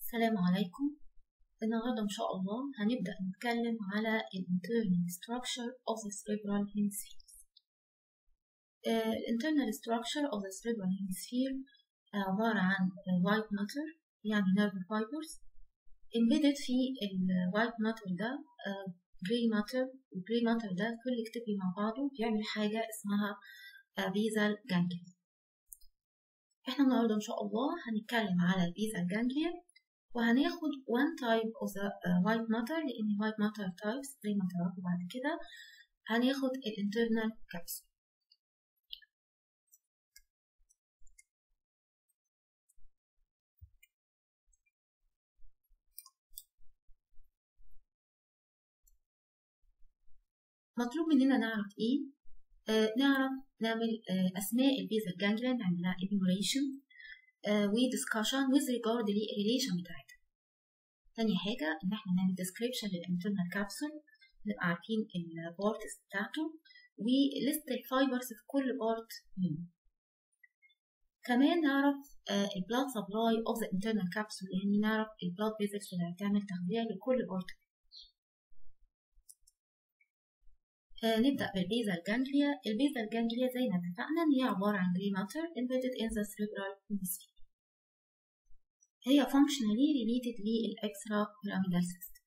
السلام عليكم النهاردة إن شاء الله هنبدأ نتكلم على ال internal structure of the cerebral hemisphere آه، ال internal structure of the cerebral hemisphere عبارة عن white matter يعني nerve fibers embedded في ال white matter ده آه، gray matter ال gray matter ده collectively مع بعضه بيعمل حاجة اسمها آه، basal ganglia احنا النهارده ان شاء الله هنتكلم على البيزال جانجليا وهناخد one type of the uh, white matter لان white matter types زي ما تعرفوا بعد كده هناخد ال internal capsule مطلوب مننا نعرف ايه آه نعرف نعمل آه اسماء البيزال جانجليا نعملها enumeration آه ودiscussion with regard للريليشن بتاعتها تاني حاجة إن احنا نعمل description للinternal capsule نبقى عارفين البارتس بتاعته وليست الفايبرز في كل بارت منه كمان نعرف البلاد سبلاي اوف ذا internal capsule يعني نعرف البلاد فيزلز اللي هتعمل تغذية لكل بارت آه نبدأ بالبيزال جانجليا البيزال جانجليا زي ما اتفقنا إن هي عبارة عن gray matter embedded in the cerebral hemisphere هي functionally related للإكسترا pyramidal system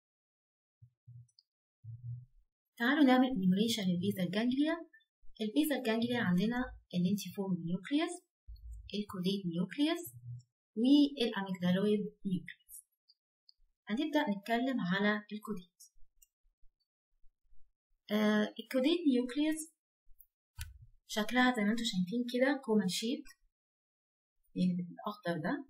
تعالوا نعمل enumeration للبيزال جانجليا البيزال جانجليا عندنا اللينتيفورم نيوكليوس الكوديت نيوكليوس والأميجدالويد نيوكليوس هنبدأ نتكلم على الكوديت آه الكوديت نيوكليوس شكلها زي ما انتم شايفين كده كومن شيب يعني بالأخضر ده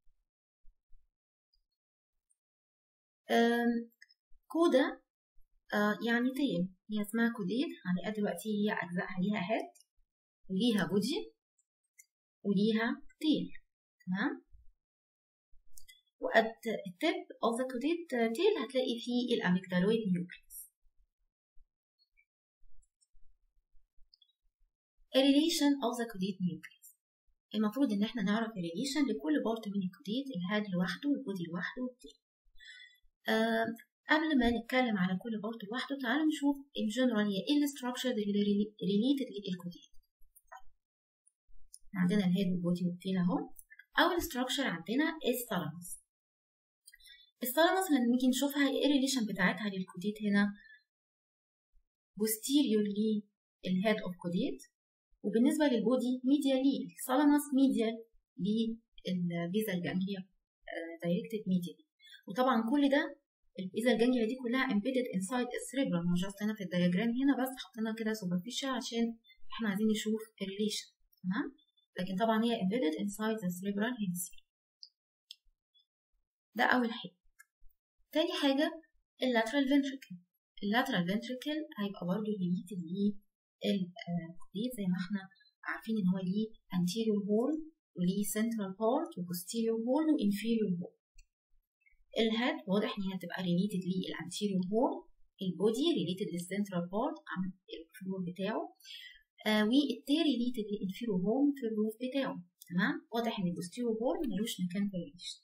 كودا آه يعني تيل هي اسمها كوديت على قد دلوقتي هي أجزائها ليها هيد وليها بودي وليها تيل تمام وقد التب of the كوديت تيل هتلاقي فيه الأميجدالويد نيوكليوس الريليشن of the كوديت نيوكليوس المفروض ان احنا نعرف الريليشن لكل بارت من الكوديت الهاد لوحده والبودي لوحده والتيل آه قبل ما نتكلم على كل بارت لوحده تعالوا نشوف ان جنرال هي ايه الاستراكشر اللي ريليتد للكوديت عندنا الهيد والبودي والتيل اهو اول استراكشر عندنا الثالاموس الثالاموس لما نيجي نشوفها ايه الريليشن بتاعتها للكوديت هنا posterior للهيد اوف كوديت وبالنسبه للبودي ميديال ليه الثالاموس ميديال للبيزال جانجليا دايركتد ميديال وطبعا كل ده البيزال جانجليا دي كلها embedded inside السريبرال ما جاست هنا في الدياجرام هنا بس حطينا كده superficial عشان احنا عايزين نشوف الريليشن تمام لكن طبعا هي embedded inside the cerebral hemisphere ده أول حاجة تاني حاجة اللاترال ventricle اللاترال ventricle هيبقى برضه related للكوديت زي ما احنا عارفين ان هو ليه anterior wall وليه central part و posterior wall و inferior wall الهيد واضح ان هي هتبقى related للانتيريور wall البودي related للcentral part عن الفلور بتاعه آه والتيل related للانفيرو هوم في الروف بتاعه تمام واضح ان البوستيريور وول ملوش مكان في الريش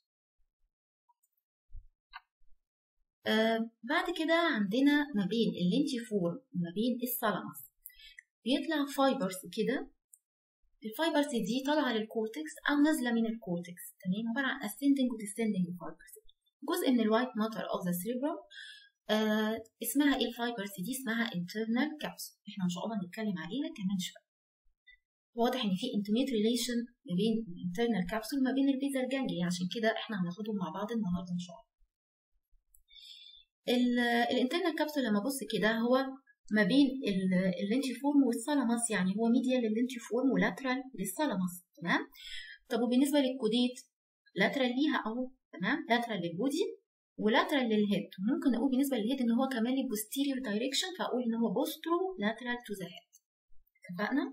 آه بعد كده عندنا ما بين اللينتيفور وما بين الثالاموس بيطلع فايبرز كده الفايبرز دي طالعه للكورتكس او نازله من الكورتكس تمام عباره عن ascending و descending فايبرز جزء من الوايت ماتر اوف ذا cerebrum آه اسمها ايه الفايبرز دي اسمها internal capsule احنا ان شاء الله هنتكلم عليها كمان شويه واضح ان في intimate relation ما بين الانترنال كابسول وما بين البيزال جانجليا عشان كده احنا هناخدهم مع بعض النهارده ان شاء الله الانترنال كابسول لما ابص كده هو ما بين اللينتيفورم والثالاموس يعني هو ميديال لللينتيفورم ولاترال للثالاموس تمام طب وبالنسبه للكوديت لاترال ليها اهو تمام لاترال للبودي ولاترال للهيد ممكن اقول بالنسبه للهيد ان هو كمان لي posterior direction فاقول ان هو بوسترو lateral to the head اتفقنا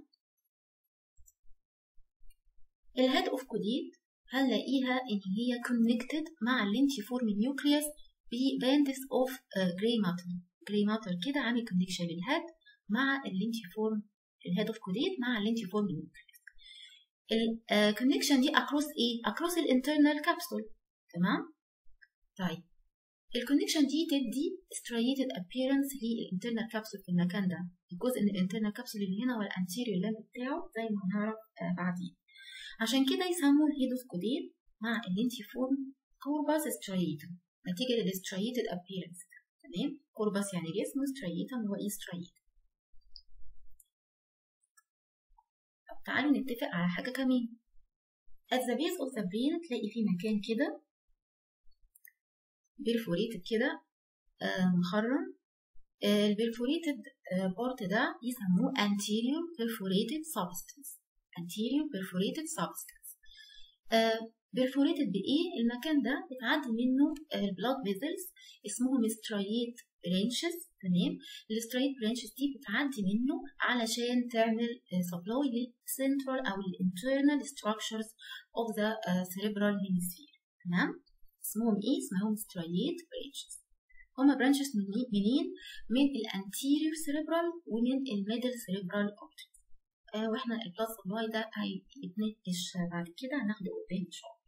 الهيد اوف كوديت هنلاقيها ان هي connected مع اللينتيفورم نيوكليوس بباندس اوف جراي ماتر جراي ماتر كده عامل كونكشن للهيد مع اللينتيفورم الهيد اوف كوديت مع اللينتيفورم نيوكليوس الكونكشن دي اكروس ايه اكروس الانترنال كابسول تمام طيب الكونكشن دي تدي striated appearance للانترنال كابسول في المكان ده الجزء من الانترنال كابسول اللي هنا والانتيريور لامب بتاعه زي ما هنعرف آه بعدين عشان كده يسموه الهيدوس كوديل مع اللينتيفورم كورباس striatum نتيجة للستريتد appearance تمام كورباس يعني جسم striatum هو ايه striatum طب تعالوا نتفق على حاجة كمان at the base of the brain تلاقي في مكان كده بيرفوريتد كده آه مخرم آه البيرفوريتد آه بارت ده يسموه anterior perforated substance anterior perforated substance بيرفوريتد بإيه؟ المكان ده بتعدي منه البلاد فيزلز اسمهم سترايت برانشز تمام السترايت برانشز دي بتعدي منه علشان تعمل سبلاي للسنترال او الانترنال structures of the cerebral hemisphere تمام اسمهم ايه اسمهم سترايت برانشز هما برانشز منين من الانتيريور سيريبرال ومن الميدل سيريبرال اوبتيك آه واحنا البلس الواي ده هيتناقش بعد كده هناخده قدام ان شاء الله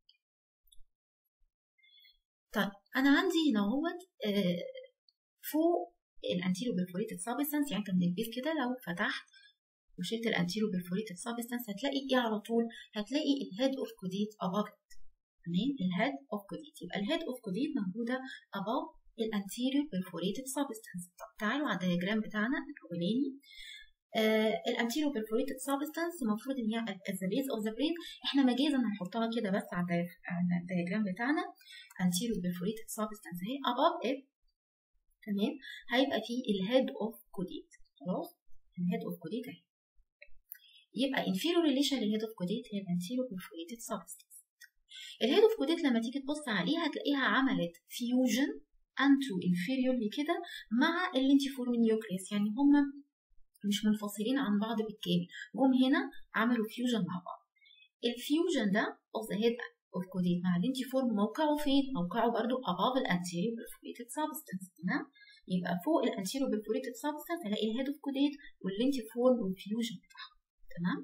طيب انا عندي هنا اهوت آه فوق الانتيريو بيرفوريتد سابستانس يعني كان البيت كده لو فتحت وشلت الانتيريو بيرفوريتد سابستانس هتلاقي ايه على طول هتلاقي الهيد اوف كوديت above تمام الهيد اوف كوديت يبقى الهيد اوف كوديت موجوده above الانتيريو بيرفوريتد سابستانس طب تعالوا على الدياجرام بتاعنا الاولاني آه الانتيريو بيرفوريتد سابستانس المفروض ان هي at the base of the brain احنا مجازا هنحطها كده بس على الدياجرام بتاعنا anterior perforated substance اهي above it تمام هيبقى فيه الهيد اوف كوديت خلاص الهيد اوف كوديت اهي يبقى inferior relation للهيد اوف كوديت هي الانتيريور perforated substance الهيد اوف كوديت لما تيجي تبص عليها هتلاقيها عملت فيوجن انتو inferior كده مع اللينتيفورم نيوكليس يعني هما مش منفصلين عن بعض بالكامل جم هنا عملوا فيوجن مع بعض الفيوجن ده of the head اوف كوديت مع اللينتيفورم موقعه فين؟ موقعه برضو above الانتيريو perforated substance تمام؟ يبقى فوق الانتيريو perforated substance هلاقي الهيد اوف كوديت واللينتيفورم والفيوجن بتاعهم تمام؟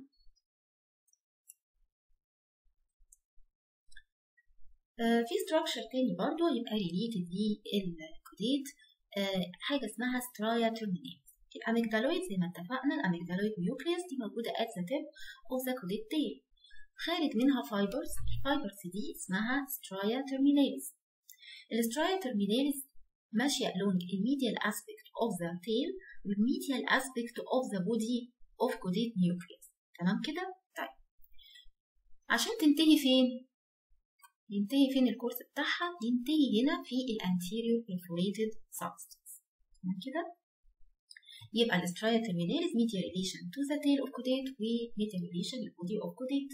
آه في structure تاني برضو يبقى related للكوديت آه حاجة اسمها سترايا terminalis الاميجدالويد زي ما اتفقنا الاميجدالويد نيوكليوس دي موجودة at the tip of the coded tail خارج منها فايبرز الفايبرز دي اسمها سترايا terminalis السترايا terminalis ماشية along الميديال aspect of the tail والميديال aspect of the body of coded nucleus تمام كده؟ طيب عشان تنتهي فين؟ ينتهي فين الكورس بتاعها؟ ينتهي هنا في الانتيريور perforated substance تمام كده؟ يبقى السترايا terminalis medial relation to the tail of codate و medial relation للبودي of codate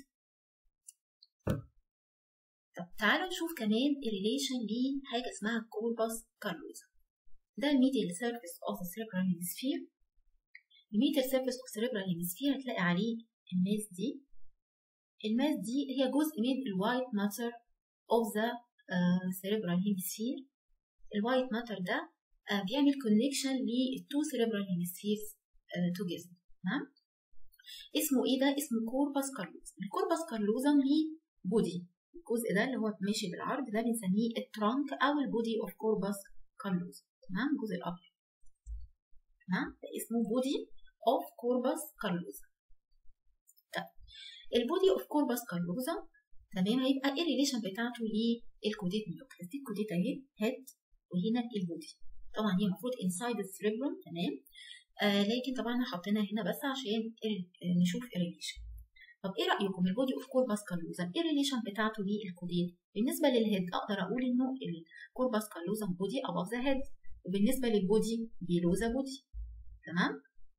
طب تعالوا نشوف كمان الريليشن لحاجة اسمها كوربس كالوزا ده الميديال سيرفيس اوف السيربرال هيمسفير الميديال سيرفيس اوف السيربرال هيمسفير هتلاقي عليه الماس دي الماس دي هي جزء من الوايت ماتر اوف ذا سيربرال هيمسفير الوايت ماتر ده uh, بيعمل كونكشن للتو سيربرال هيمسفيرز توجذر تمام اسمه ايه ده اسمه كوربس كالوزا الكوربس كالوزا ليه بودي الجزء ده اللي هو ماشي بالعرض ده بنسميه الترانك او البودي اوف كوربس كالوزا تمام الجزء الابيض تمام ده اسمه بودي اوف كوربس كالوزا طيب البودي اوف كوربس كالوزا تمام هيبقى ايه الريليشن بتاعته للكوديت نيوكليس دي الكوديت اهي هيد وهنا البودي طبعا هي المفروض انسايد السريبرم تمام آه لكن طبعا حطينا هنا بس عشان نشوف الريليشن طب ايه رايكم البودي اوف كوربس كالوزا ايه الريليشن بتاعته للكودين بالنسبه للهيد اقدر اقول انه الكوربس كالوزا بودي above the head وبالنسبه للبودي below the body تمام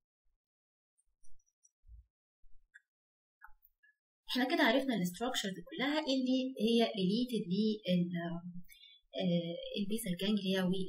احنا كده عرفنا الاستراكشرز كلها اللي هي ريليتد لل البيسال جانجليا و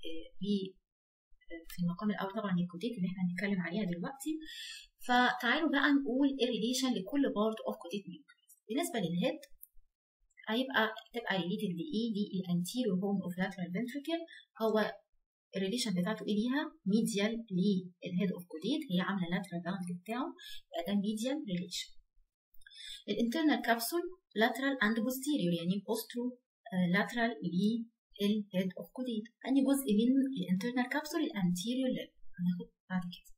في المقام الاول طبعا الكوديت اللي احنا هنتكلم عليها دلوقتي فتعالوا بقى نقول الريليشن لكل بارت اوف كوديت نيوكليس بالنسبه للهيد هيبقى تبقى ريليتد لايه للانتيريور هوم اوف لاترال فنتريكل هو الريليشن بتاعته ايه ليها ميديال للهيد اوف كوديت هي عامله لاترال باوندري بتاعه يبقى ده ميديال ريليشن الانترنال كابسول لاترال اند بوستيريور يعني بوسترو lateral للهيد اوف كوديت اني جزء من الانترنال كابسول الانتيريور ليب هناخد بعد كده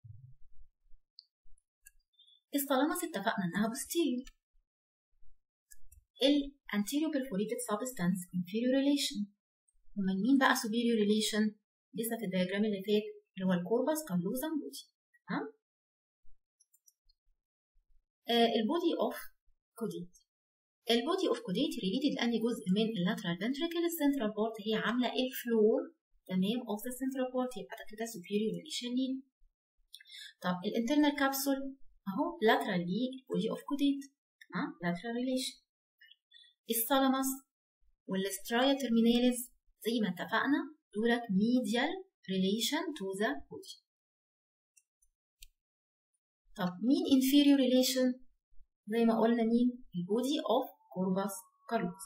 الثالاموس اتفقنا انها posterior الانتيريور perforated substance inferior relation امال مين بقى superior relation لسه في الدياجرام اللي فات اللي هو الكوربس كالوزم بودي تمام آه البودي اوف كوديت البودي اوف كوديت ريليتد لاني جزء من اللاترال فنتريكل السنترال بارت هي عامله الفلور تمام اوف ذا سنترال بارت يبقى ده كده superior relation ليه طب الانترنال كابسول اهو lateral ليه البودي اوف كوديت تمام lateral relation الثالاموس والسترايا ترميناليز زي ما اتفقنا دولت medial relation to the body طب مين inferior relation زي ما قلنا مين البودي اوف كوربس كالوز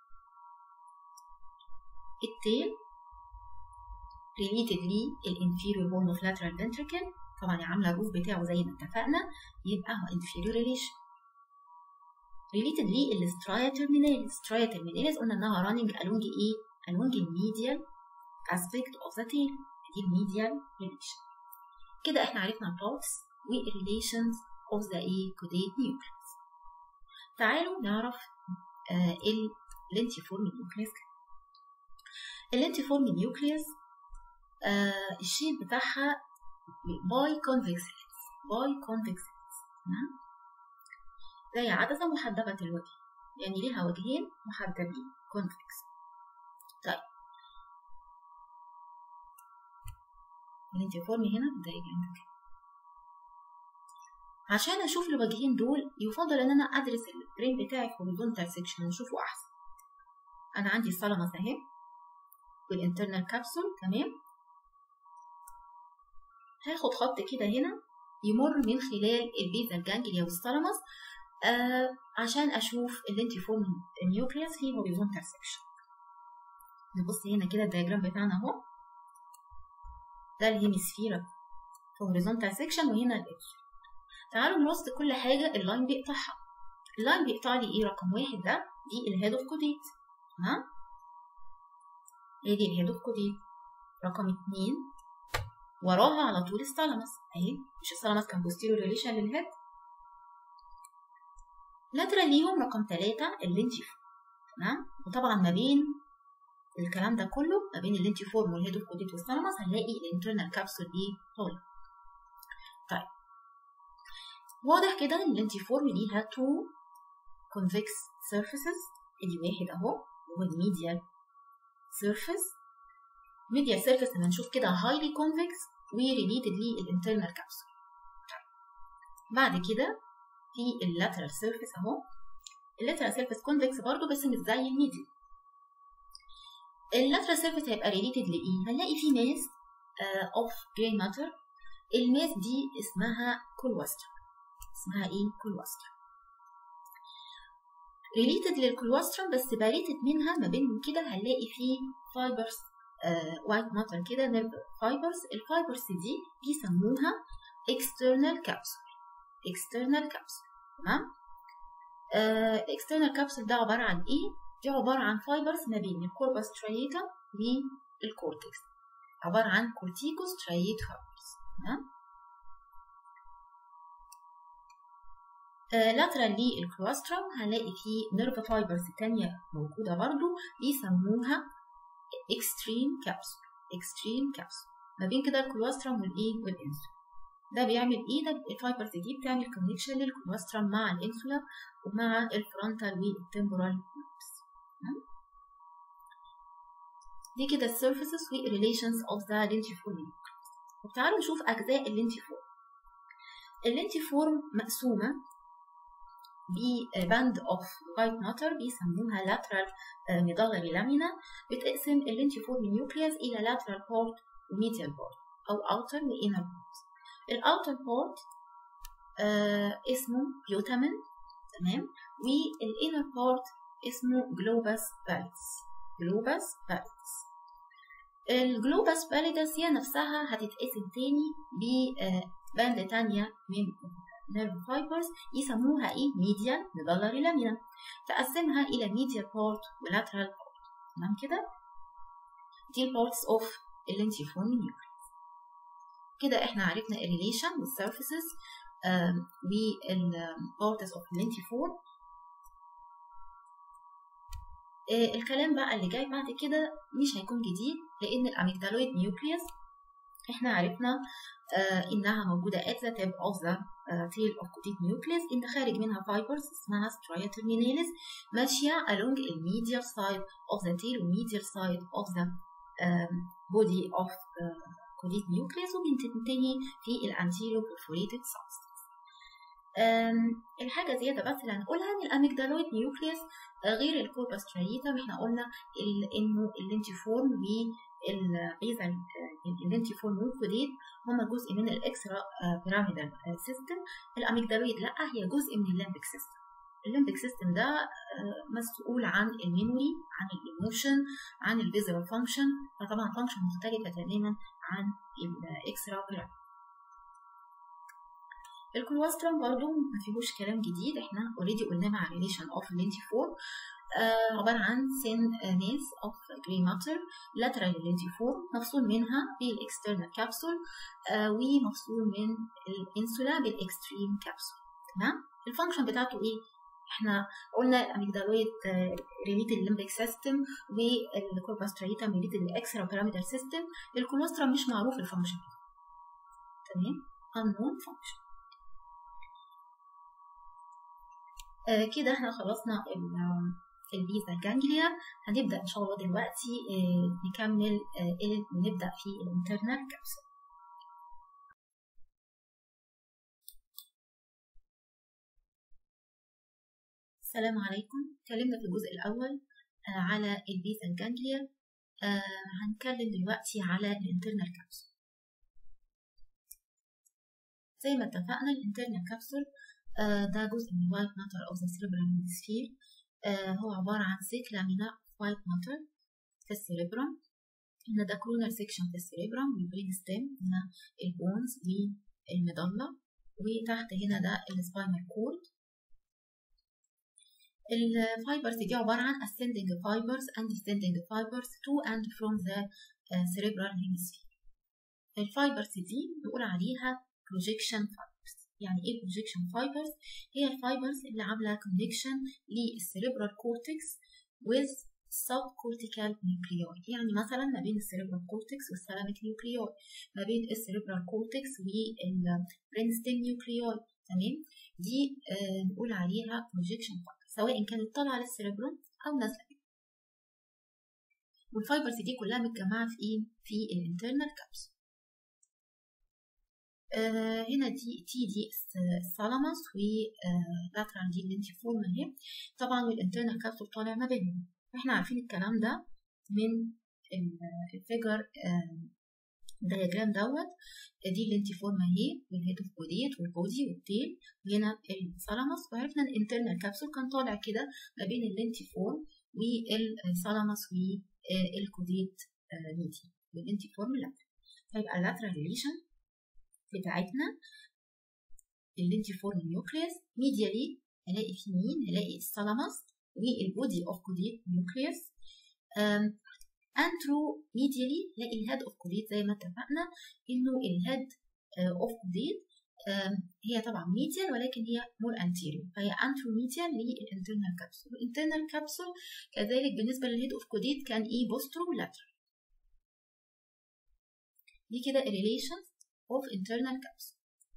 التيل related ليه الانفيريور بون اوف lateral ventricle طبعا عامله الروف بتاعه زي ما اتفقنا يبقى هو inferior relation related ليه السترايا terminalis سترايا terminalis قلنا انها running along ايه along الميديال aspect of the tail دي الميديال relation كده احنا عرفنا البارتس والريليشنز of the ايه caudate nucleus تعالوا نعرف آه اللينتيفورم نيوكليوس اللينتيفورم نيوكليوس آه الشيب بتاعها باي كونفكس باي كونفكس تمام زي عدسة محدبة الوجه يعني ليها وجهين محدبين كونفكس طيب اللينتيفورم هنا دايجرام عشان اشوف الوجهين دول يفضل ان انا ادرس البرين بتاعي في هوريزونتال سيكشن نشوفه احسن انا عندي الثالاموس اهي والانترنال كابسول تمام هاخد خط كده هنا يمر من خلال البيزال جانجليا والثالاموس آه عشان اشوف اللينتيفورم نيوكليوس في هوريزونتال سيكشن نبص هنا كده الدياجرام بتاعنا اهو ده الهيمسفيرا في هوريزونتال سيكشن وهنا الابسول تعالوا نرص كل حاجة اللاين بيقطعها اللاين بيقطع لي ايه رقم واحد ده دي الهيد اوف كوديت تمام هي دي الهيد اوف كوديت رقم اتنين وراها على طول الثالاموس اهي مش الثالاموس كان بوستيريور ريليشن للهيد لاترال ليهم رقم تلاتة اللينتيفورم تمام وطبعا ما بين الكلام ده كله ما بين اللينتيفورم والهيد اوف كوديت والثالاموس هنلاقي الانترنال كابسول دي طالع طيب واضح كده ان الانتيفورم ليها تو convex surfaces ادي واحد اهو هو الميديال surface medial surface لما نشوف كده highly convex وريليتد للانترنال كابسول بعد كده في اللاترال سيرفيس اهو اللاترال سيرفيس كونفكس برضو بس مش زي الميديال اللاترال سيرفيس هيبقى ريليتد لايه هنلاقي في ماس اوف جراي ماتر الماس دي اسمها كولوستر اسمها ايه كولوستر ريليتد للكولوسترم بس باريتد منها ما بينهم كده هنلاقي فيه فايبرز وايت ماتر كده نيرف فايبرز الفايبرز دي بيسموها external capsule external capsule تمام الاكسترنال كابسول ده عبارة عن ايه؟ دي عبارة عن فايبرز ما بين الكوربس ستريتا والكورتكس عبارة عن كورتيكو ستريت فايبرز تمام لاترال للكلوسترم هنلاقي فيه نيرف فايبرز تانية موجودة برضو بيسموها اكستريم كابسول اكستريم كابسول ما بين كده الكلوسترم والايه والانسولين ده بيعمل ايه ده الفايبرز دي بتعمل كونكشن للكلوسترم مع الانسولا ومع الفرونتال والتمبورال لوبس دي كده السيرفيسز والريليشنز اوف ذا لينتيفورم وتعالوا نشوف اجزاء اللينتيفورم اللينتيفورم مقسومه بباند اوف وايت ماتر بيسموها lateral medullary lamina بتقسم اللينتيفورم نيوكليوس الى lateral port وميديال port او outer و inner port الاوتر بورت آه اسمه بيوتامين تمام والانر بورت اسمه جلوباس باليدس جلوباس باليدس الجلوباس باليدس هي نفسها هتتقسم تاني بباند تانية من nerve fibers يسموها ايه medial medullary lamina تقسمها الى medial part ولاترال part تمام كده دي البارتس اوف اللينتيفون نيوكليس كده احنا عرفنا الريليشن والسيرفيسز والبارتس اوف اللينتيفون الكلام بقى اللي جاي بعد كده مش هيكون جديد لان الاميجدالويد نيوكليوس احنا عرفنا آه انها موجوده at the tip of the uh, tail of coded nucleus ان خارج منها fibers اسمها stria terminalis ماشيه along the medial side of the tail medial side of the um, body of uh, coded nucleus وبتنتهي في الانتيريو perforated substance الحاجه زياده بس اللي هنقولها ان الاميجدالويد نيوكليوس غير الكوربس تريتا واحنا قلنا انه اللينتيفورم والبيزل اللينتيفورم والكوديت هما جزء من الاكسترا بيراميدال سيستم الاميجدالويد لا هي جزء من الليمبك سيستم الليمبك سيستم ده مسؤول عن الميموري عن الايموشن عن الفيزيبل فانكشن فطبعا فانكشن مختلفه تماما عن الاكسترا بيراميدال الكولوسترم برضو ما فيهوش كلام جديد احنا اوريدي قلنا مع ريليشن اوف لينتيفور آه عبارة عن سين نيلز اوف جري ماتر لاترال لينتيفور مفصول منها بالاكسترنال كابسول آه ومفصول من الانسولا بالاكستريم كابسول تمام الفانكشن بتاعته ايه احنا قلنا الاميجدالويد ريليت الليمبيك سيستم والكوربس تريتم ريليت الاكسترا بيراميدال سيستم الكولوسترم مش معروف الفانكشن تمام unknown function آه كده احنا خلصنا البيزا جانجليا هنبدا ان شاء الله دلوقتي آه نكمل آه ونبدا في الانترنال كابسول السلام عليكم اتكلمنا في الجزء الاول على البيزا جانجليا هنتكلم دلوقتي على الانترنال كابسول زي ما اتفقنا الانترنال كابسول ده جزء من الوايت ماتر أو the cerebral hemisphere هو عبارة عن thick lamina white matter في السيريبرم هنا ده كرونال سيكشن في السيريبرم والبرين ستيم هنا البونز والميدالا وتحت هنا ده السباينال كورد الفايبرز دي عبارة عن ascending fibers and descending fibers to and from the cerebral hemisphere الفايبرز دي بنقول عليها projection fibers يعني ايه projection fibers هي الفايبرز اللي عامله connection للسيريبرال كورتكس with subcortical nuclei يعني مثلا ما بين السيريبرال كورتكس والثالاميك نيوكليوي ما بين السيريبرال كورتكس والبرينستين نيوكليوي تمام دي آه نقول عليها projection fibers سواء كانت طالعه للسيريبرال او نازله والفايبرز دي كلها متجمعه في ايه في الانترنال كابسول آه هنا دي تي دي الثالاموس ولاترال دي اللينتيفورم اهي طبعا والانترنال كابسول طالع ما بينهم احنا عارفين الكلام ده من الفيجر الدياجرام دوت دي اللينتيفورم اهي والهيد اوف بوديت والبودي والتيل وهنا الثالاموس وعرفنا ان الانترنال كابسول كان طالع كده ما بين اللينتيفورم والثالاموس والكوديت ميدي والانتيفورم لاترال فيبقى اللاترال ريليشن بتاعتنا اللينتيفورم نيوكليوس ميديالي هلاقي في مين هلاقي الثالاموس والبودي اوف كوديت نيوكليوس انترو ميديالي هلاقي الهيد اوف كوديت زي ما اتفقنا انه الهيد اوف كوديت هي طبعا ميديال ولكن هي مور انتيريور فهي انترو ميديال للانترنال كابسول الانترنال كابسول كذلك بالنسبه للهيد اوف كوديت كان ايه بوسترو لاترال دي كده الريليشن of internal capsule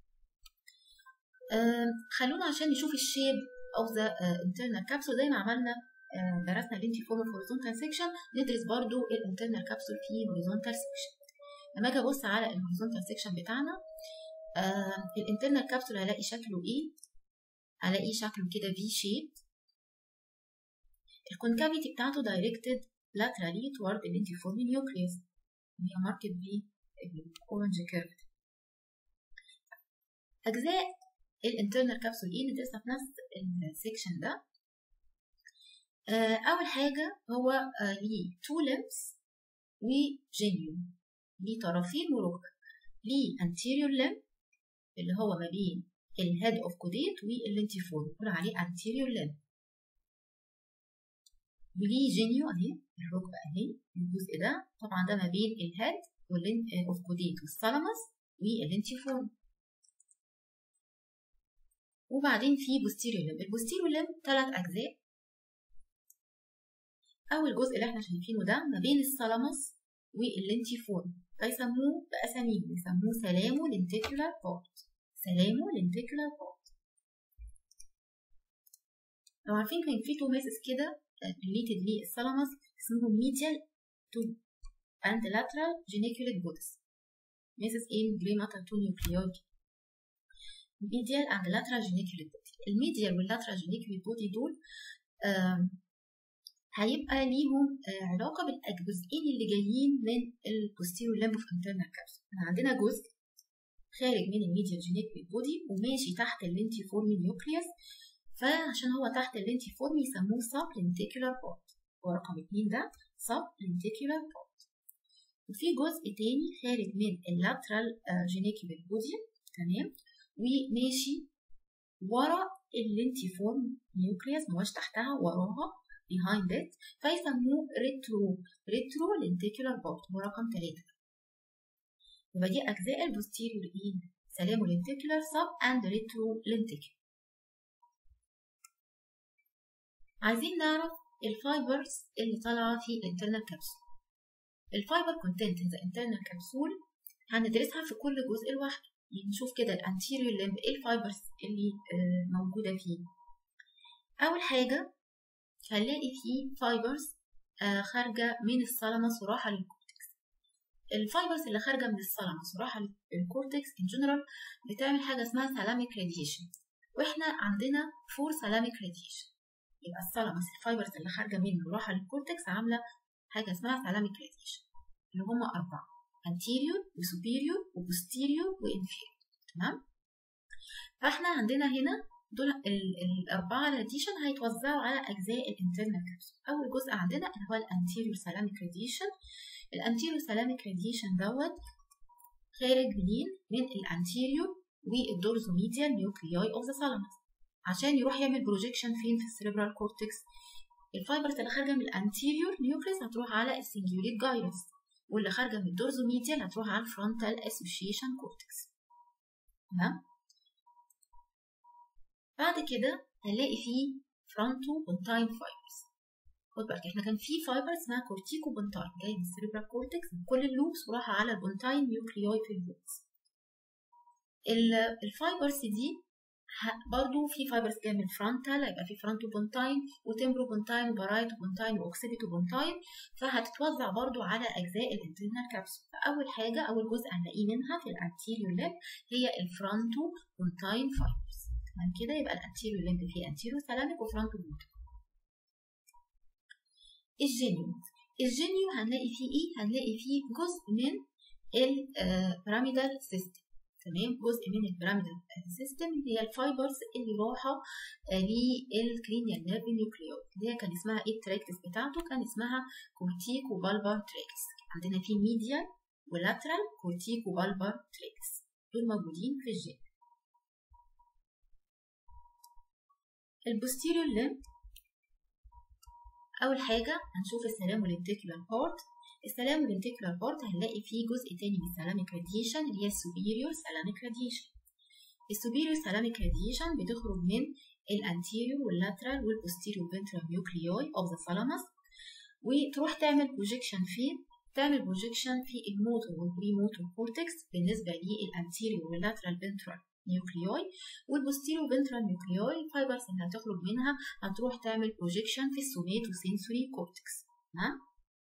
آه خلونا عشان نشوف الشيب of the uh, internal capsule زي ما عملنا آه درسنا الانتيفورم في horizontal section ندرس برضو الانترنال capsule في horizontal section لما اجي ابص على الهوريزونتال section بتاعنا آه الانترنال capsule هلاقي شكله ايه هلاقي شكله كده V shaped الكونكافيتي بتاعته directed laterally toward the lentiform nucleus هي marked بالأورنج كيرف أجزاء الانترنال كابسول ايه ندرسها في نفس السكشن ده آه أول حاجة هو آه ليه تو لمبس وجينيوم ليه طرفين وركب ليه anterior limb اللي هو ما بين الهيد اوف كوديت واللينتيفور بنقول عليه anterior limb وليه جينيو اهي الركبه اهي الجزء ده طبعا ده ما بين الهيد اوف كوديت والثالاموس واللينتيفور وبعدين في posterior limb البوستيريور limb ثلاث اجزاء اول جزء اللي احنا شايفينه ده ما بين الثالاموس واللينتيفور فيسموه باساميهم يسموه سلامو لنتيكولار بورت سلامو لنتيكولار بورت لو عارفين كان في تو ماسس كده ريليتد للثالاموس اسمهم ميديال تو and lateral geniculate bodies ماسس in gray تو nucleoid medial and lateral geniculate body الميديال واللاترال geniculate body دول هيبقى ليهم علاقة بالجزئين اللي جايين من البوستيريور لمب اوف انترنال كابسول احنا عندنا جزء خارج من الميديال جينيكال بودي وماشي تحت اللينتيفورمي نيوكليوس فعشان هو تحت اللينتيفورمي يسموه سب لينتيكولار بوت ورقم اتنين ده سب لينتيكولار بوت وفي جزء تاني خارج من اللاترال جينيكال بودي تمام وماشي ورا اللينتيفورم نيوكليوس مش تحتها وراها behind it فيسموه ريترو ريترو لنتيكولار بورت هو رقم ثلاثة يبقى دي أجزاء البوستيريور إيه سلامو لنتيكولار سب أند ريترو لنتيكولار عايزين نعرف الفايبرز اللي طالعة في الانترنال كابسول الفايبر كونتنت in the internal capsule هندرسها في كل جزء لوحده يعني نشوف كده الانتيريور لمب ايه الفايبرز اللي موجودة فيه أول حاجة هنلاقي فيه فايبرز آه خارجة من الثالاموس وراحة للكورتكس الفايبرز اللي خارجة من الثالاموس وراحة للكورتكس ان جنرال بتعمل حاجة اسمها ثالاميك راديشن واحنا عندنا فور ثالاميك راديشن يبقى الثالاموس الفايبرز اللي خارجة منه وراحة للكورتكس عاملة حاجة اسمها ثالاميك راديشن اللي هما أربعة anterior وسوبيريور وبوستيريور وانفيريور تمام فاحنا عندنا هنا دول الأربعة راديشن هيتوزعوا على أجزاء الانترنال كابسول أول جزء عندنا اللي هو الانتيريور سلاميك راديشن الانتيريور سلاميك راديشن دوت خارج منين من الانتيريور والدورزوميديال نيوكلياي اوف ذا ثالاموس عشان يروح يعمل بروجيكشن فين في السيريبرال كورتكس الفايبرز اللي خارجه من الانتيريور نيوكليس هتروح على السنجيوليت جايرس واللي خارجه من الدورزوميديال هتروح على الفرونتال اسوشيشن كورتكس تمام بعد كده هنلاقي فيه فرونتو بونتاين فايبرز خد بالك احنا كان في فايبر اسمها كورتيكو بونتاين جاي من السيريبرال كورتكس من كل اللوبس وراح على البونتاين نيوكليوي في اللوبس الفايبرز دي برضو في فايبرز جايه من الفرونتال هيبقى في فرونتو بونتاين وتمبرو بونتاين وبارايتو بونتاين واوكسيبيتو بونتاين فهتتوزع برضو على اجزاء الانترنال كابسول فاول حاجه اول جزء هنلاقيه منها في الانتيريور ليب هي الفرونتو بونتاين فايبرز تمام كده يبقى الانتيريور ليمب فيه انتيريور سلامك وفرونتو بوت الجينيو الجينيو هنلاقي فيه ايه هنلاقي فيه جزء من البيراميدال سيستم تمام جزء من البيراميدال سيستم هي الفايبرز اللي راحه للكرينيال نيرف نيوكليويد اللي هي كان اسمها ايه التراكتس بتاعته كان اسمها كورتيك وبالبر تراكس عندنا في ميديال ولاترال كورتيك وبالبر تراكس دول موجودين في الجين البوستيريور ليمب اول حاجه هنشوف السلام والانتيكولار بارت السلام والانتيكولار بارت هنلاقي فيه جزء تاني من السلاميك راديشن اللي هي السوبيريور سلاميك راديشن السوبيريور سلاميك راديشن بتخرج من الانتيريور واللاترال والبوستيريور فنترال نيوكليوي اوف ذا ثالاموس وتروح تعمل بروجيكشن فين تعمل بروجيكشن في الموتور والبري موتور كورتكس بالنسبه للانتيريور واللاترال فنترال نيوكليوي والبوستيريو فنترال نيوكليوي الفايبرز اللي هتخرج منها هتروح تعمل بروجيكشن في السوماتو سنسوري كورتكس تمام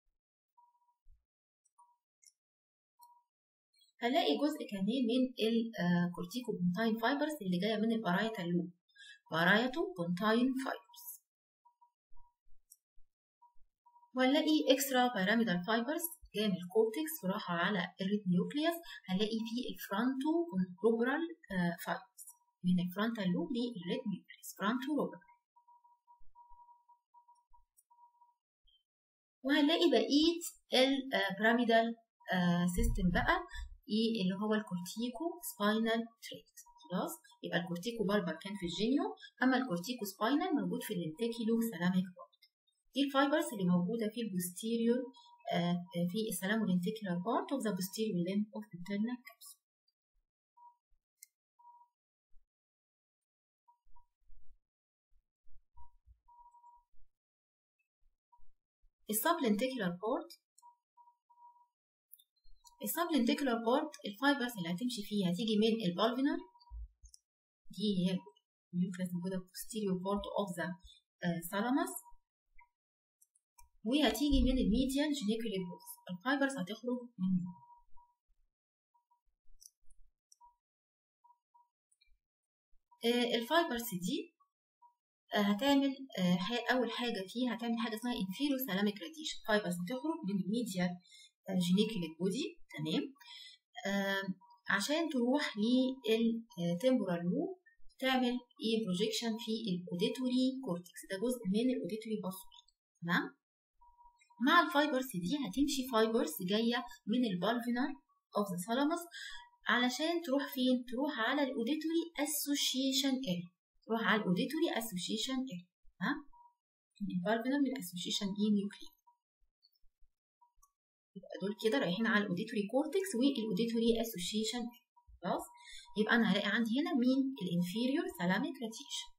هنلاقي جزء كمان من الكورتيكو بونتاين فايبرز اللي جايه من البارايتال لوب بارايتو بونتاين فايبرز وهنلاقي اكسترا بيراميدال فايبرز جايه من الكورتكس وراحه على الريت نيوكليوس هنلاقي فيه الفرونتو روبرال فايبرز من الفرونتال لوب للريت نيوكليوس فرونتو روبرال وهنلاقي بقيه البيراميدال سيستم بقى ايه اللي هو الكورتيكو سباينال تريكت خلاص يبقى الكورتيكو باربر كان في الجينيو اما الكورتيكو سباينال موجود في الانتيكيلو سلاميك بارت دي الفايبرز اللي موجوده في البوستيريور آه في السلامو لينتيكولار بارت اوف ذا posterior limb of internal capsule السبلنتيكولار بورت السبلنتيكولار بورت الفايبرز اللي هتمشي فيها هتيجي من البالفينر دي هي النيوكليس موجودة posterior part of the thalamus وهتيجي من الميديال جينيكوليك بوكس الفايبرز هتخرج من الفايبرز دي هتعمل اول حاجه فيها هتعمل حاجه اسمها انفيرو سلاميك راديشن فايبرز هتخرج من الميديال جينيكوليك بودي تمام عشان تروح للتمبورال لوب تعمل ايه بروجيكشن في الاوديتوري كورتكس ده جزء من الاوديتوري باسوري تمام مع الفايبرز دي هتمشي فايبرز جايه من البالفينر اوف ذا ثالاموس علشان تروح فين تروح على الاوديتوري اسوشيشن اريا تروح على الاوديتوري اسوشيشن اريا ها البالفينر من الاسوشيشن اي نيوكليا يبقى دول كده رايحين على الاوديتوري كورتكس والاوديتوري اسوشيشن خلاص يبقى انا هلاقي عندي هنا مين الانفيريور ثالاميك راديشن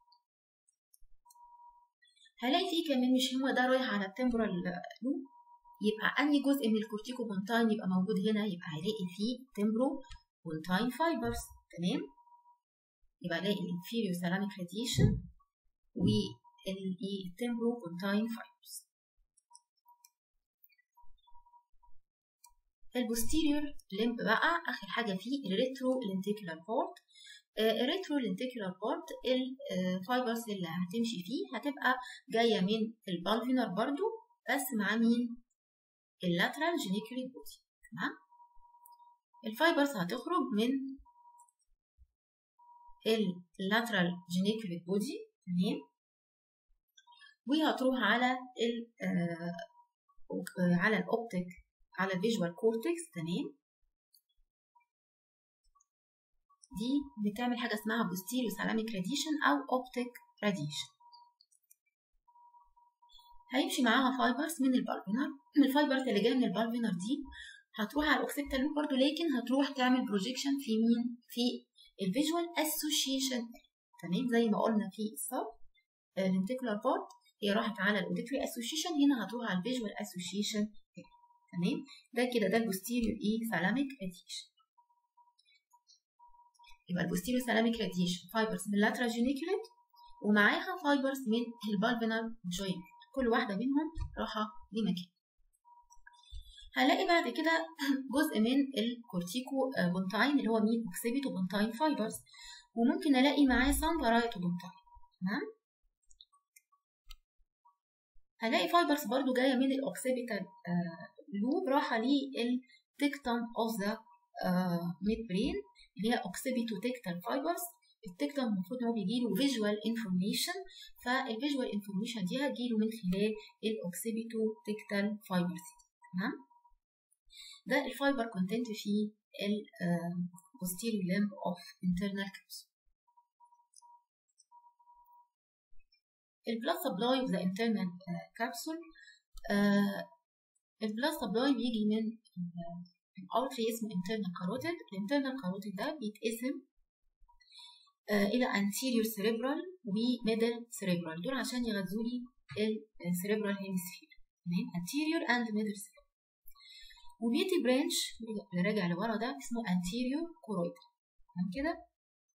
هلاقي فيه كمان مش هو ده رايح على التمبرال لوب يبقى انهي جزء من الكورتيكو بونتاين يبقى موجود هنا يبقى هلاقي فيه تمبرو بونتاين فايبرز تمام يبقى الاقي الانفيريور ثالاميك راديشن والتمبرو بونتاين فايبرز البوستيريور لمب بقى اخر حاجه فيه الريترو لنتيكولار بورت الريترو لنتيكولار بورت الفايبرز اللي هتمشي فيه هتبقى جايه من البالفينر برضو بس مع مين اللاترال جينيكوليك بودي تمام الفايبرز هتخرج من اللاترال جينيكوليك بودي تمام وهتروح على ال على الاوبتيك على الفيجوال كورتكس تمام دي بتعمل حاجه اسمها بوستيريو سلاميك راديشن او اوبتيك راديشن هيمشي معاها فايبرز من البالفينر الفايبرز اللي جايه من البالفينر دي هتروح على الاوكسيبتال لوب برضه لكن هتروح تعمل بروجيكشن في مين في الفيجوال اسوشيشن تمام زي ما قلنا في السب الانتيكولار بارت هي راحت على الاوديتوري اسوشيشن هنا هتروح على الفيجوال اسوشيشن تمام ده كده ده البوستيريور ايه سلاميك راديشن يبقى البوستيريور سلاميك راديشن فايبرز من اللاترال جينيكوليت ومعاها فايبرز من البالفينال جوينت كل واحده منهم راحه لمكان هلاقي بعد كده جزء من الكورتيكو بونتاين اللي هو مين اوكسيبيتو بونتاين فايبرز وممكن الاقي معاه سامبرايتو بونتاين تمام هلاقي فايبرز برضو جايه من الاوكسيبيتال لوب راحه للتكتم اوف ذا ميد برين اللي هي اوكسيبيتو تكتال فايبرز التكتم المفروض ان هو بيجيله فيجوال انفورميشن فالفيجوال انفورميشن دي هتجيله من خلال الاوكسيبيتو تكتال فايبرز تمام ده الفايبر كونتنت في ال posterior limb of internal capsule البلاد سبلاي اوف ذا internal capsule البلاد سبلاي بيجي من الارتري اسمه internal carotid الانترنال carotid ده بيتقسم الى anterior cerebral و middle cerebral دول عشان يغذوا لي السيريبرال هيمسفير تمام anterior and middle cerebral وبيتي برانش اللي راجع لورا ده اسمه anterior choroid تمام كده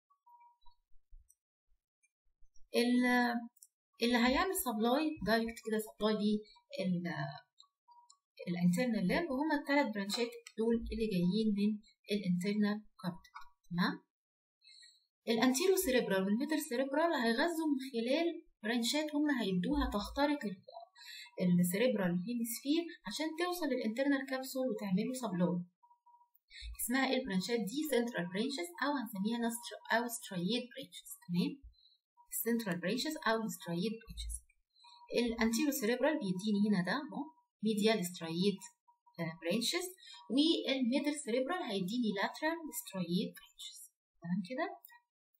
اللي هيعمل سبلاي دايركت كده سبلاي لل الانترنال لاب وهما الثلاث برانشات دول اللي جايين من الانترنال كارتك تمام الانتيرو سيريبرال والميدل سيريبرال هيغذوا من خلال برانشات هما هيبدوها تخترق السيريبرال هيمسفير عشان توصل للانترنال كابسول وتعمله سبلاي اسمها ايه البرانشات دي سنترال برانشز او هنسميها او سترايد برانشز تمام السنترال برانشز او سترايد برانشز الانتيرو سيريبرال بيديني هنا ده اهو ميديال سترايد برانشز والميدل سيريبرال هيديني لاترال سترايد برانشز تمام كده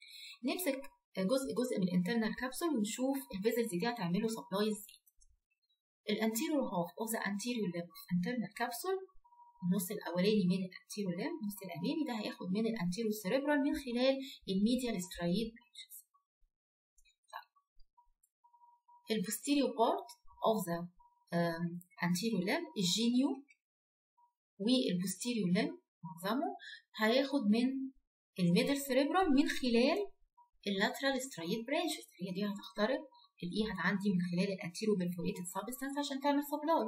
نمسك جزء جزء من الانترنال كابسول ونشوف الفيزلز دي هتعمله سبلاي ازاي الانتيريور هاف اوف ذا انتيريور ليب انترنال كابسول النص الاولاني من الانتيريور ليب النص الامامي ده هياخد من الانتيريور سيريبرال من خلال الميديال سترايد البوستيريور بارت اوف ذا anterior limb الجينيو والبوستيريور limb معظمه هياخد من الميدل سيريبرال من خلال اللاترال سترايد برانشز هي دي هتخترق الاي هتعدي من خلال الانتيرو بيرفوريتد سبستانس عشان تعمل سبلاي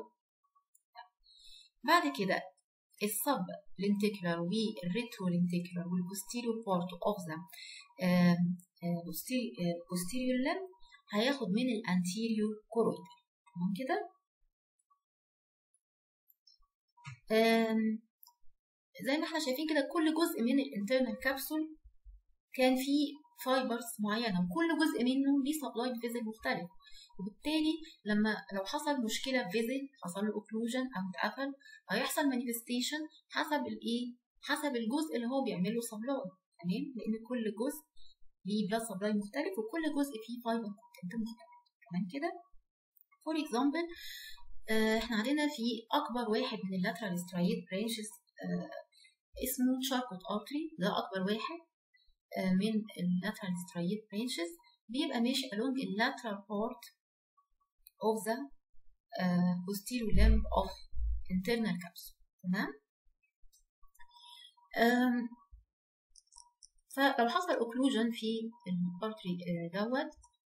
بعد كده السب لينتيكولار والريترو لينتيكولار والبوستيريور بارت اوف ذا بوستيريور لم هياخد من الانتيريور كورويدال تمام كده زي ما احنا شايفين كده كل جزء من الانترنال كابسول كان فيه فايبرز معينه وكل جزء منه ليه سبلاي فيزل مختلف وبالتالي لما لو حصل مشكله في فيزل حصل له اوكلوجن او اتقفل هيحصل مانيفستيشن حسب الايه حسب الجزء اللي هو بيعمل له سبلاي تمام لان كل جزء ليه بلاد سبلاي مختلف وكل جزء فيه فايبر كونتنت مختلف تمام كده فور اكزامبل احنا عندنا في اكبر واحد من اللاترال سترايد برانشز اسمه تشاركوت ارتري ده اكبر واحد من اللاترال سترايد برانشز بيبقى ماشي along the lateral part of the uh, posterior limb of internal capsule تمام فلو حصل occlusion في الارتري دوت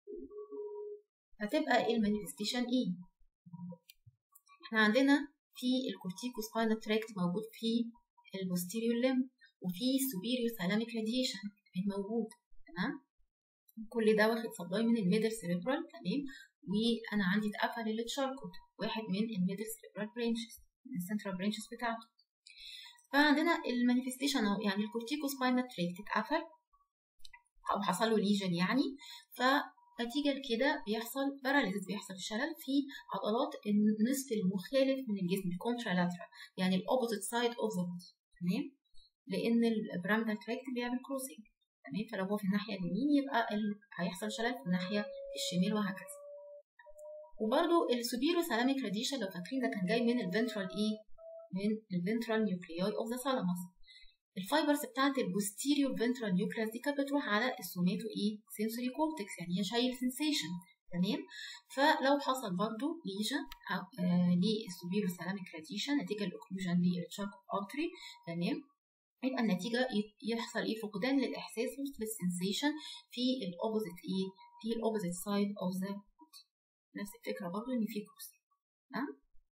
هتبقى ايه المانيفستيشن ايه احنا عندنا في الكورتيكو سباينال تراكت موجود في البوستيريور ليمب وفي superior thalamic radiation موجود تمام كل ده واخد سبلاي من الميدل سيريبرال تمام وانا عندي اتقفل التشاركوت واحد من الميدل سيريبرال برانشز من السنترال برانشز بتاعته فعندنا المانيفستيشن اهو يعني الكورتيكو سباينال تراكت اتقفل او حصل له ليجن يعني فنتيجة لكده بيحصل باراليزيس بيحصل شلل في عضلات النصف المخالف من الجسم الكونترالاترال يعني الاوبوزيت سايد اوف ذا بودي تمام لان البراميدال تراكت بيعمل كروسنج تمام فلو هو في الناحيه اليمين يبقى ال... هيحصل شلل في الناحيه الشمال وهكذا وبرده السوبيرو ثالاميك راديشن لو فاكرين ده كان جاي من الفنترال ايه من الفنترال نيوكلياي اوف ذا ثالاموس الفايبرز بتاعت البوستيريور فنترال نيوكليس دي كانت بتروح على السوماتو ايه سنسوري كورتكس يعني هي شايف سنسيشن تمام فلو حصل برضو ليجن آه للسوبيرو ثالاميك راديشن نتيجه الاوكلوجن للتشارك ارتري تمام يبقى النتيجة يحصل ايه فقدان للإحساس بالسنسيشن في الأوبوزيت ايه في الأوبوزيت سايد أوف ذا نفس الفكرة برضو إن في كروس تمام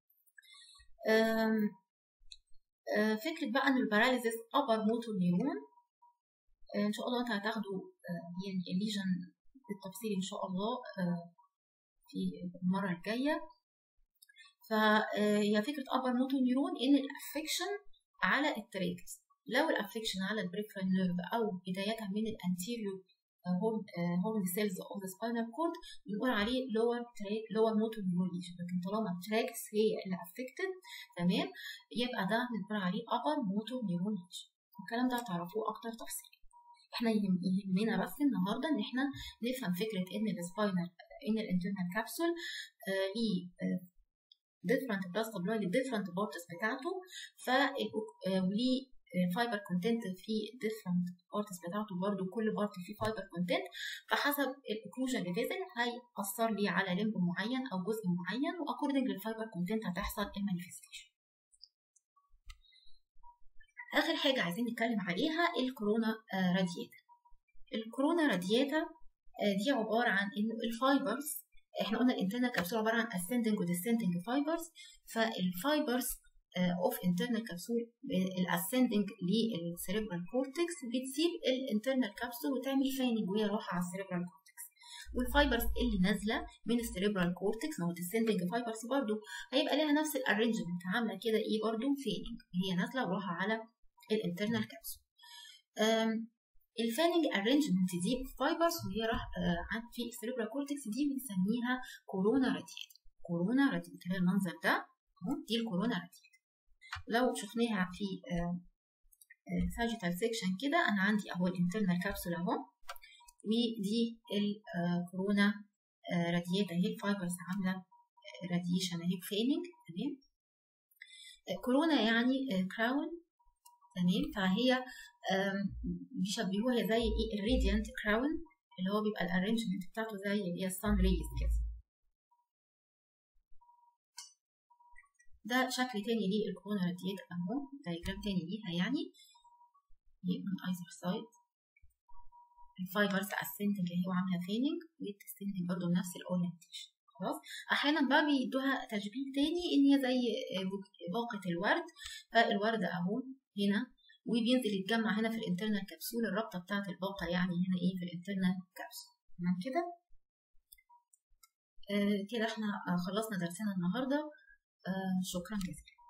فكرة بقى إن الباراليزيس أبر موتور نيورون إن شاء الله أنت هتاخدوا يعني الليجن بالتفصيل إن شاء الله في المرة الجاية فهي فكرة أبر موتور نيورون إن الأفكشن على التراكت لو الافكشن على البريفرال نيرف او بدايه من الانتيريور هورن سيلز اوف ذا سباينال كورد بنقول عليه لور تراك لور موتور نيورون لكن طالما التراكس هي اللي افكتد تمام يبقى ده بنقول عليه ابر موتور نيورون الكلام ده هتعرفوه اكتر تفصيل احنا يهمنا بس النهارده ان احنا نفهم فكره ان السباينال ان الانترنال كابسول ليه different blood supply للديفرنت بارتس بتاعته ف وليه فايبر كونتنت في different بارتس بتاعته برضو كل بارت فيه فايبر كونتنت فحسب الاوكلوجن ليفل هيأثر لي على لمب معين او جزء معين واكوردنج للفايبر كونتنت هتحصل المانيفستيشن اخر حاجه عايزين نتكلم عليها الكورونا رادياتا الكورونا رادياتا دي عباره عن انه الفايبرز احنا قلنا الانترنال كبسول عباره عن ascending و descending fibers فالفايبرز اوف انترنال كبسول الاسندنج للسيريبرال كورتكس بتسيب الانترنال كبسول وتعمل فانج وهي رايحه على السيريبرال كورتكس والفايبرز اللي نازله من السيريبرال كورتكس ما هو الديسندنج فايبرز برضو هيبقى لها نفس الارينجمنت عامله كده ايه برضو فانج هي نازله ورايحه على الانترنال كبسول الفانج ارينجمنت دي فايبرز وهي راح آه في السيريبرال كورتكس دي بنسميها كورونا راديات كورونا راديات اللي المنظر ده دي الكورونا راديات لو شفناها في ساجيتال سيكشن كده انا عندي اهو الانترنال كابسول اهو ودي الكورونا راديات اهي الفايبرز عامله راديشن اهي فيننج تمام كورونا يعني كراون تمام فهي بيشبهوها زي ايه الراديانت كراون اللي هو بيبقى الارينجمنت بتاعته زي اللي هي السان ريز كده ده شكل تاني للكورونا راديات اهو دايجرام تاني ليها يعني من ايزر سايد الفايبرز اسنتنج اللي هو عامله فيننج والتستنتنج برضه نفس الاورينتيشن خلاص احيانا بقى بيدوها تشبيه تاني ان هي زي باقه الورد فالورد اهو هنا وبينزل يتجمع هنا في الانترنال كبسول الرابطه بتاعه الباقه يعني هنا ايه في الانترنال كبسول تمام كده آه كده احنا خلصنا درسنا النهارده آه شكرا جزيلا